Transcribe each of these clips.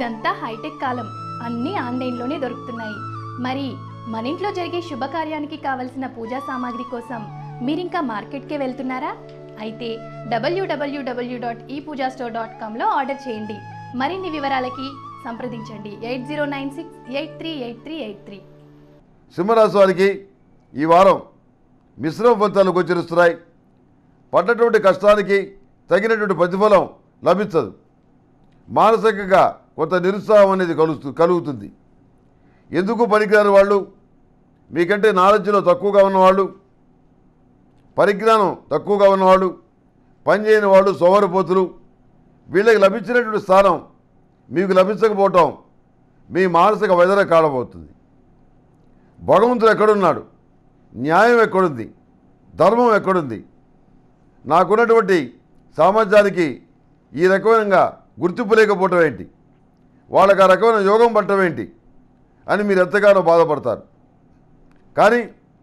ఇదంతా హైటెక్ కాలం అన్నీ ఆన్లైన్లోనే దొరుకుతున్నాయి మరి మన ఇంట్లో జరిగే శుభకార్యానికి కావలసిన పూజా సామాగ్రి కోసం మీరింకా మార్కెట్కే వెళ్తున్నారా అయితే W W W dot E Pooja store dot కామ్లో ఆర్డర్ చేయండి మరిన్ని వివరాలకి సంప్రదించండి eight zero nine six eight three eight three eight three సింహరాశి వారికి ఈ వారం మిశ్రమ ఫలితాలు గోచరిస్తున్నాయి పడ్డటువంటి కష్టానికి తగినటువంటి ప్రతిఫలం లభించదు మానసికంగా కొంత నిరుత్సాహం అనేది కలుస్తు కలుగుతుంది ఎందుకు పనికిరాని వాళ్ళు మీకంటే నాలెడ్జ్లో తక్కువగా ఉన్నవాళ్ళు పరిజ్ఞానం తక్కువగా ఉన్నవాళ్ళు పనిచేయని వాళ్ళు సోమరిపోతులు వీళ్ళకి లభించినటువంటి స్థానం మీకు లభించకపోవటం మీ మానసిక వెదర కాలబోతుంది భగవంతుడు ఎక్కడున్నాడు న్యాయం ఎక్కడుంది ధర్మం ఎక్కడుంది నాకున్నటువంటి సామర్థ్యానికి ఈ రకమైన గుర్తింపు లేకపోవటం ఏంటి వాళ్ళకి ఆ రకమైన యోగం పట్టడం ఏంటి అని మీరు ఎంతగానో బాధపడతారు కానీ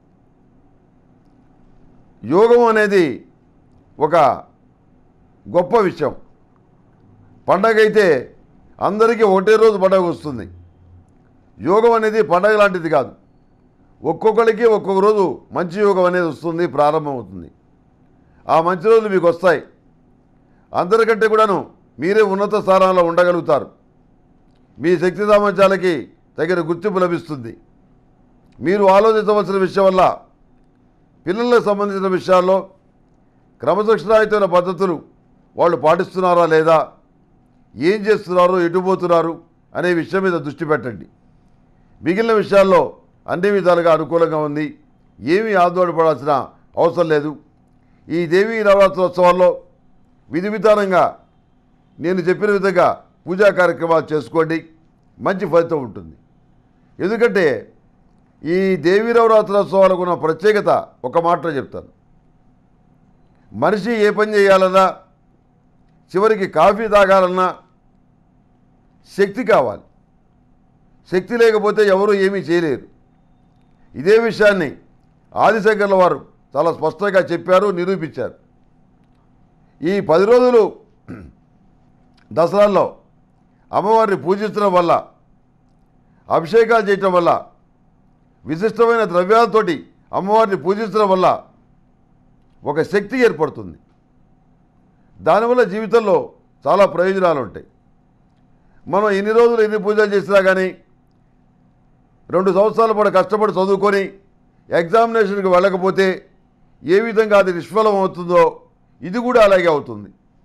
యోగం అనేది ఒక గొప్ప విషయం పండగ అయితే అందరికీ ఒకటే రోజు పండగ వస్తుంది యోగం అనేది పండగ లాంటిది కాదు ఒక్కొక్కరికి ఒక్కొక్క రోజు మంచి యోగం అనేది వస్తుంది ప్రారంభమవుతుంది ఆ మంచి రోజులు మీకు వస్తాయి అందరికంటే కూడాను మీరే ఉన్నత స్థానాల్లో ఉండగలుగుతారు మీ శక్తి సామర్థ్యాలకి తగిన గుర్తింపు లభిస్తుంది మీరు ఆలోచించవలసిన విషయం వల్ల పిల్లలకు సంబంధించిన విషయాల్లో క్రమశిక్షణాయుతమైన పద్ధతులు వాళ్ళు పాటిస్తున్నారా లేదా ఏం చేస్తున్నారు ఎటు పోతున్నారు అనే విషయం మీద దృష్టి పెట్టండి మిగిలిన విషయాల్లో అన్ని విధాలుగా అనుకూలంగా ఉంది ఏమీ ఆందోళనపడాల్సిన అవసరం లేదు ఈ దేవీ నవరాత్రోత్సవాల్లో విధి విధానంగా నేను చెప్పిన విధంగా పూజా కార్యక్రమాలు చేసుకోండి మంచి ఫలితం ఉంటుంది ఎందుకంటే ఈ దేవీ నవరాత్రోత్సవాలకు ఉన్న ప్రత్యేకత ఒక మాటలో చెప్తాను మనిషి ఏ పని చేయాలన్నా చివరికి కాఫీ తాగాలన్నా శక్తి కావాలి శక్తి లేకపోతే ఎవరు ఏమీ చేయలేరు ఇదే విషయాన్ని ఆదిశంకర్ల వారు చాలా స్పష్టంగా చెప్పారు నిరూపించారు ఈ పది రోజులు దసరాల్లో అమ్మవారిని పూజించడం వల్ల అభిషేకాలు చేయటం వల్ల విశిష్టమైన ద్రవ్యాలతోటి అమ్మవారిని పూజించడం వల్ల ఒక శక్తి ఏర్పడుతుంది దానివల్ల జీవితంలో చాలా ప్రయోజనాలు ఉంటాయి మనం ఎన్ని రోజులు ఎన్ని పూజలు చేసినా కానీ రెండు సంవత్సరాల పాటు కష్టపడి చదువుకొని ఎగ్జామినేషన్కి వెళ్ళకపోతే ఏ విధంగా అది నిష్ఫలం అవుతుందో ఇది కూడా అలాగే అవుతుంది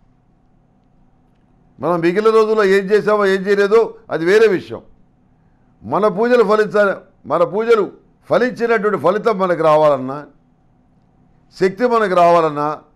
మనం మిగిలిన రోజుల్లో ఏం చేసామో ఏం చేయలేదో అది వేరే విషయం మన పూజలు ఫలించాలి మన పూజలు ఫలించినటువంటి ఫలితం మనకు రావాలన్నా శక్తి మనకు రావాలన్నా